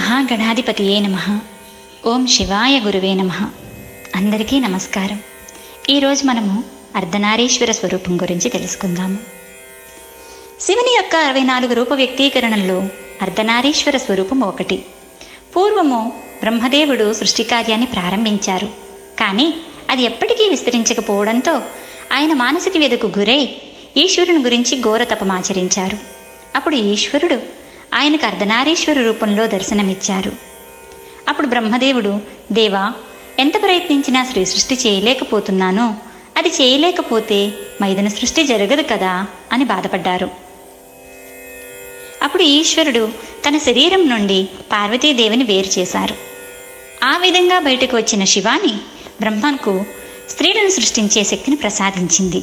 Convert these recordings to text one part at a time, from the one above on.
మహాగణాధిపతియే నమ ఓం శివాయ గురువే నమ అందరికీ నమస్కారం ఈరోజు మనము అర్ధనారీశ్వర స్వరూపం గురించి తెలుసుకుందాము శివుని యొక్క అరవై నాలుగు రూప వ్యక్తీకరణల్లో అర్ధనారీశ్వర స్వరూపం ఒకటి పూర్వము బ్రహ్మదేవుడు సృష్టి కార్యాన్ని ప్రారంభించారు కానీ అది ఎప్పటికీ విస్తరించకపోవడంతో ఆయన మానసిక వ్యధకు గురై ఈశ్వరుని గురించి ఘోర తపమాచరించారు అప్పుడు ఈశ్వరుడు ఆయనకు అర్ధనారీశ్వర రూపంలో దర్శనమిచ్చారు అప్పుడు బ్రహ్మదేవుడు దేవా ఎంత ప్రయత్నించినా శ్రీ సృష్టి చేయలేకపోతున్నానో అది చేయలేకపోతే మైదన సృష్టి జరగదు కదా అని బాధపడ్డారు అప్పుడు ఈశ్వరుడు తన శరీరం నుండి పార్వతీదేవిని వేరు చేశారు ఆ విధంగా బయటకు వచ్చిన శివాని బ్రహ్మకు స్త్రీలను సృష్టించే శక్తిని ప్రసాదించింది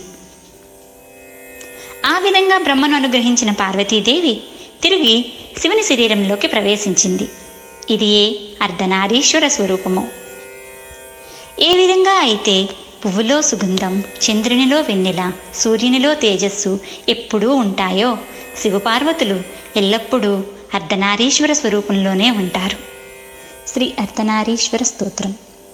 ఆ విధంగా బ్రహ్మను అనుగ్రహించిన పార్వతీదేవి తిరిగి శివుని శరీరంలోకి ప్రవేశించింది ఇది ఏ అర్ధనారీశ్వర స్వరూపము ఏ విధంగా అయితే పువ్వులో సుగంధం చంద్రునిలో వెన్నెల సూర్యునిలో తేజస్సు ఎప్పుడూ ఉంటాయో శివపార్వతులు ఎల్లప్పుడూ అర్ధనారీశ్వర స్వరూపంలోనే ఉంటారు శ్రీ అర్ధనారీశ్వర స్తోత్రం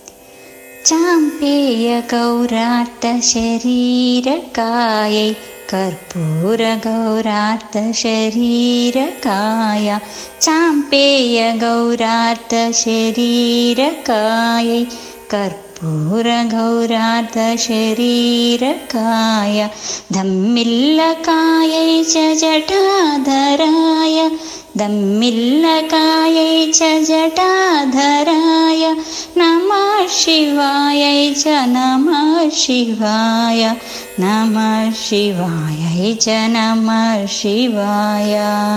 చాంపేయ గౌరార్త శరీరకాయై కర్పూర గౌరార్త శరీరకాయ చాంపేయ గౌరార్త శరీరకాయై కర్పూర గౌరార్త శరీరకాయ ధమ్మిల్లకాయై చ జటాధరాయ దమ్మిల్లకాయై చ జటాధరాయ నమ శివాయై చ నమ శివాయ నమ శివాయై చ నమ శివాయ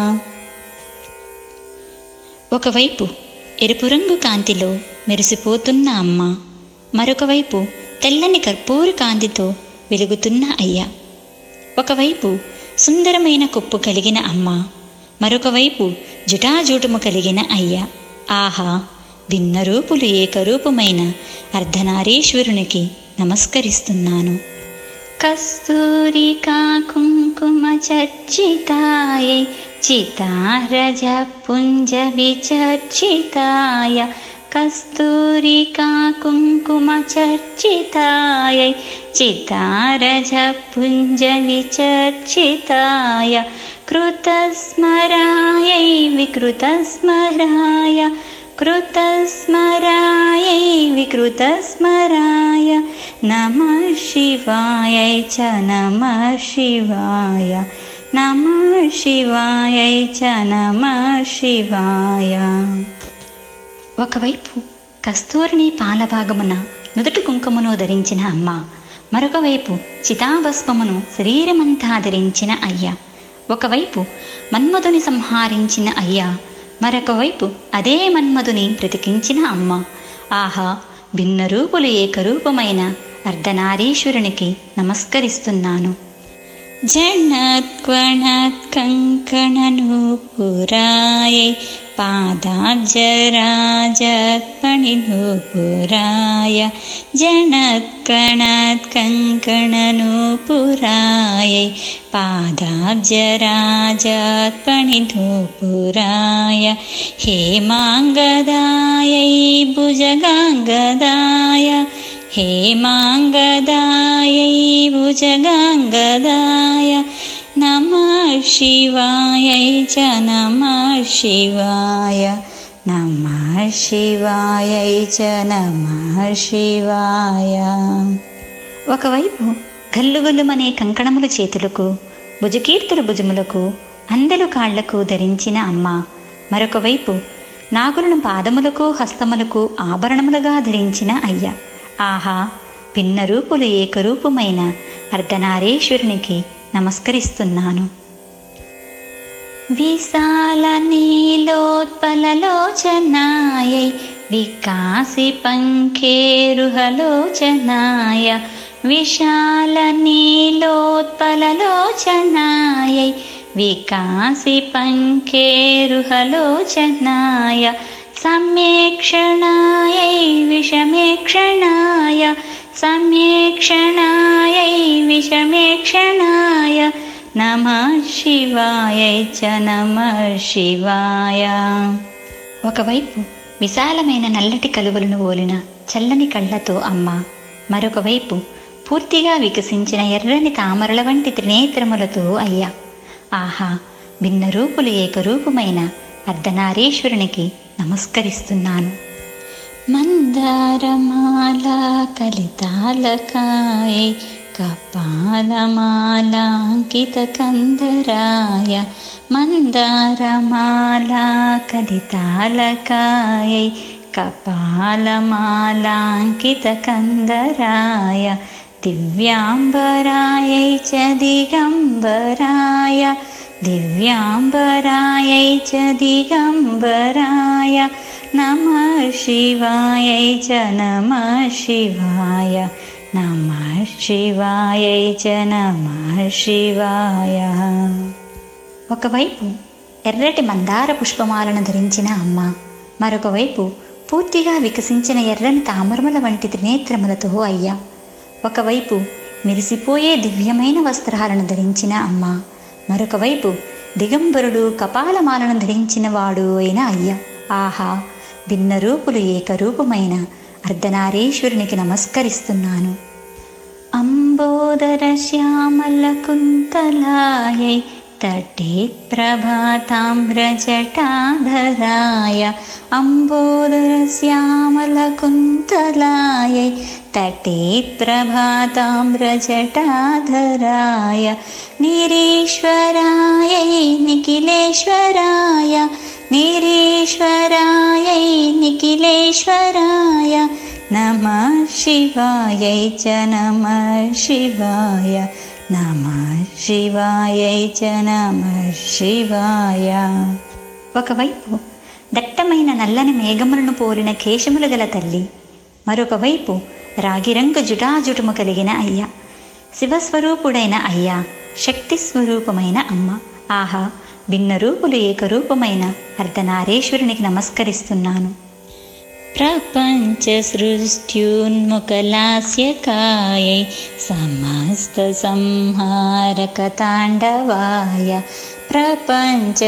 ఒకవైపు ఎరుపు రంగు కాంతిలో మెరిసిపోతున్న అమ్మ మరొక వైపు తెల్లని కర్పూర కాంతితో వెలుగుతున్న అయ్య ఒకవైపు సుందరమైన కొప్పు కలిగిన అమ్మ మరొక వైపు జుటాజూటము కలిగిన అయ్య ఆహా భిన్న రూపులు ఏకరూపమైన అర్ధనారీశ్వరునికి నమస్కరిస్తున్నాను కస్తూరికా కుంకుమ చర్చితాయై చితారజ పుంజ విచర్చితాయ కస్తూరికా కుంకుమ చర్చితాయై చితారజ పుంజ విచర్చితాయ కృతస్మరాయై వికృతస్మరాయ కృతస్మరాయై వికృతస్మరాయ నమ శివాయై చ నమ శివాయ నమ శివాయై చ నమ శివాయ ఒకవైపు కస్తూరిని పాలభాగమున నుదుటి కుంకుమను ధరించిన అమ్మ మరొక వైపు చితాభస్మమును శరీరమంతా ధరించిన అయ్య ఒకవైపు మన్మధుని సంహరించిన అయ్య మరొక వైపు అదే మన్మధుని బ్రతికించిన అమ్మ ఆహా భిన్న రూపులు ఏకరూపమైన అర్ధనారీశ్వరునికి నమస్కరిస్తున్నాను జనత్వణత్కంకణనూపురాయై పాదాబ్జరాజత్పణినూపురాయ జనత్కణత్కంకణనూపురాయై పాదాబ్జరాజత్పణినూపురాయ హేమాంగదాయై భుజగాంగదాయ हेमाङ्गदायै भुजगाङ्गदाय नमः शिवायै च नमः शिवाय नमः शिवायै च नमः शिवाय ఒకవైపు గల్లుగొల్లుమనే కంకణముల చేతులకు భుజకీర్తుల భుజములకు అందెలు కాళ్లకు ధరించిన అమ్మ మరొక వైపు నాగులను పాదములకు హస్తములకు ఆభరణములుగా ధరించిన అయ్య ఆహా భిన్న రూపులు ఏకరూపమైన అర్ధనారీశ్వరునికి నమస్కరిస్తున్నాను విశాల నీలోత్పలలోచనాయై వికాసి పంఖేరుహలోచనాయ విశాల నీలోత్పలలోచనాయై వికాసి పంఖేరుహలోచనాయ सम्येक्षणायै विषमेक्षणाय सम्येक्षणायै विषमेक्षणाय नमः शिवायै च नमः शिवाय ఒకవైపు విశాలమైన నల్లటి కలువలను ఓలిన చల్లని కళ్ళతో అమ్మ మరొక వైపు పూర్తిగా వికసించిన ఎర్రని తామరల వంటి త్రినేత్రములతో అయ్యా ఆహా భిన్న రూపులు ఏకరూపమైన అర్ధనారీశ్వరునికి నమస్కరిస్తున్నాను మందారమాల కలితాలకాయ కపాలమాలాంకిత కందరాయ మందారమాల కలితాలకాయ కపాలమాలాంకిత కందరాయ దివ్యాంబరాయై చ దిగంబరాయ దివ్యాంబరాయై చ దిగంబరాయ నమ శివాయై చ నమ శివాయ నమ శివాయై చ నమ శివాయ ఒకవైపు ఎర్రటి మందార పుష్పమాలను ధరించిన అమ్మ మరొక వైపు పూర్తిగా వికసించిన ఎర్రని తామరముల వంటి త్రినేత్రములతో అయ్యా ఒకవైపు మెరిసిపోయే దివ్యమైన వస్త్రాలను ధరించిన అమ్మ మరొక వైపు దిగంబరుడు కపాలమాలను ధరించిన వాడు అయిన అయ్య ఆహా భిన్న రూపులు ఏకరూపమైన అర్ధనారీశ్వరునికి నమస్కరిస్తున్నాను అంబోదర శ్యామల కుంతలాయై తటే ప్రభాతామ్రజటాధరాయ అంబోదర శ్యామల కుంతలాయై తటే ప్రభాతామ్రజటాధరాయ నిరీశ్వరాయై నిఖిలేశ్వరాయ నిరీశ్వరాయై నిఖిలేశ్వరాయ నమ శివాయై చ నమ శివాయ నమ శివాయై చ నమ శివాయ ఒకవైపు దట్టమైన నల్లని మేఘములను పోలిన కేశములు గల తల్లి మరొక వైపు రాగిరంగు జుటాజుటుము కలిగిన అయ్య శివస్వరూపుడైన అయ్య శక్తి స్వరూపమైన అమ్మ ఆహా భిన్న రూపులు ఏకరూపమైన అర్ధనారీశ్వరునికి నమస్కరిస్తున్నాను ప్రపంచ సృష్ట్యున్ముఖలాస్యకాయై సమస్త సంహారక తాండవాయ ప్రపంచ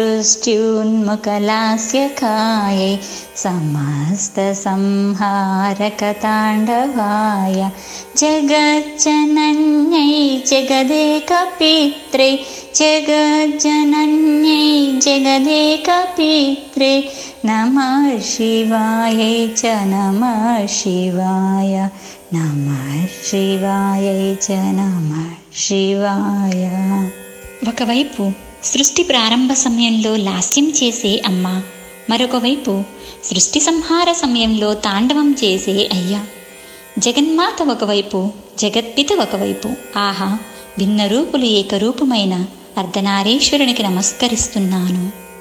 సృష్ట్యున్ముఖలాస్యకాయై సమస్త సంహారక తాండవాయ జగజ్జనన్యై జగదేక పిత్రే జగజ్జనన్యై జగదేక పిత్రే నమ శివాయై చ నమ శివాయ నమ శివాయై చ నమ శివాయ ఒకవైపు సృష్టి ప్రారంభ సమయంలో లాస్యం చేసే అమ్మ మరొక వైపు సృష్టి సంహార సమయంలో తాండవం చేసే అయ్యా జగన్మాత ఒకవైపు జగత్పిత ఒకవైపు ఆహా భిన్న రూపులు ఏకరూపమైన అర్ధనారీశ్వరునికి నమస్కరిస్తున్నాను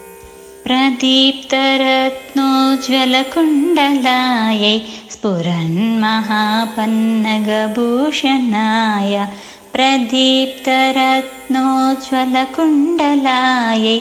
प्रदीप्तरत्नोज्ज्वलकुण्डलायै स्फुरन्महापन्नगभूषणाय प्रदीप्तरत्नोज्ज्वलकुण्डलायै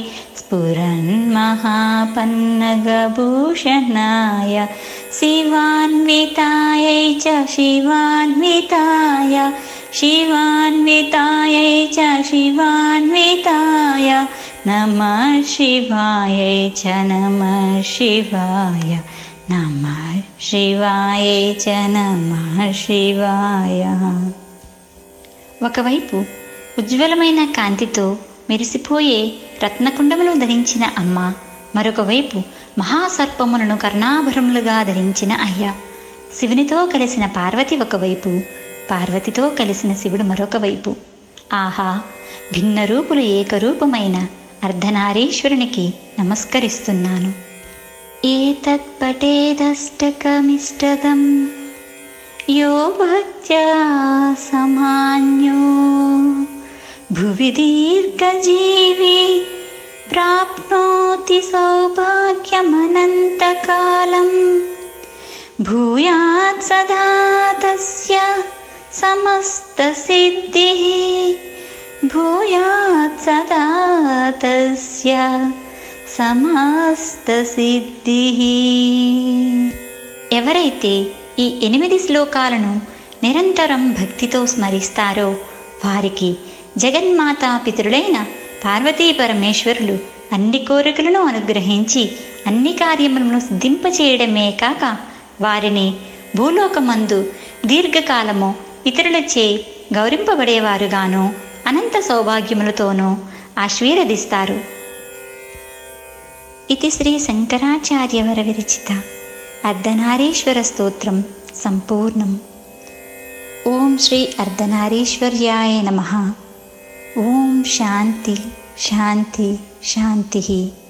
स्फुरन्महापन्नगभूषणाय शिवान्वितायै च शिवान्विताय शिवान्वितायै च शिवान्विताय नमः शिवायै च नमः शिवाय नमः शिवायै च नमः शिवाय ఒకవైపు ఉజ్వలమైన కాంతితో మెరిసిపోయే రత్నకుండములు ధరించిన అమ్మ మరొక వైపు మహాసర్పములను కర్ణాభరములుగా ధరించిన అయ్య శివునితో కలిసిన పార్వతి ఒకవైపు పార్వతితో కలిసిన శివుడు మరొక వైపు ఆహా భిన్న రూపులు ఏకరూపమైన అర్ధనారీశ్వరునికి నమస్కరిస్తున్నాను ఏతత్పటేదష్టకమిష్టదం యో భక్త్యా సమాన్యో భువి దీర్ఘజీవి ప్రాప్నోతి సౌభాగ్యమనంతకాలం భూయాత్ సదా తస్య సమస్తసిద్ధిः భూయాత్ సదా తస్య సమస్తసిద్ధిः ఎవరైతే ఈ ఎనిమిది శ్లోకాలను నిరంతరం భక్తితో స్మరిస్తారో వారికి జగన్మాతా పితరులైన పార్వతీ పరమేశ్వరులు అన్ని కోరికలను అనుగ్రహించి అన్ని కార్యములను సిద్ధింపచేయడమే కాక వారిని భూలోకమందు దీర్ఘకాలము ఇతరులచే గౌరింపబడేవారుగాను అనంత సౌభాగ్యములతోనూ ఆశీర్వదిస్తారు ఇది శ్రీ శంకరాచార్యవర విరచిత అర్ధనారీశ్వర స్తోత్రం సంపూర్ణం ఓం శ్రీ అర్ధనారీశ్వర్యాయ నమ ఓం శాంతి శాంతి శాంతి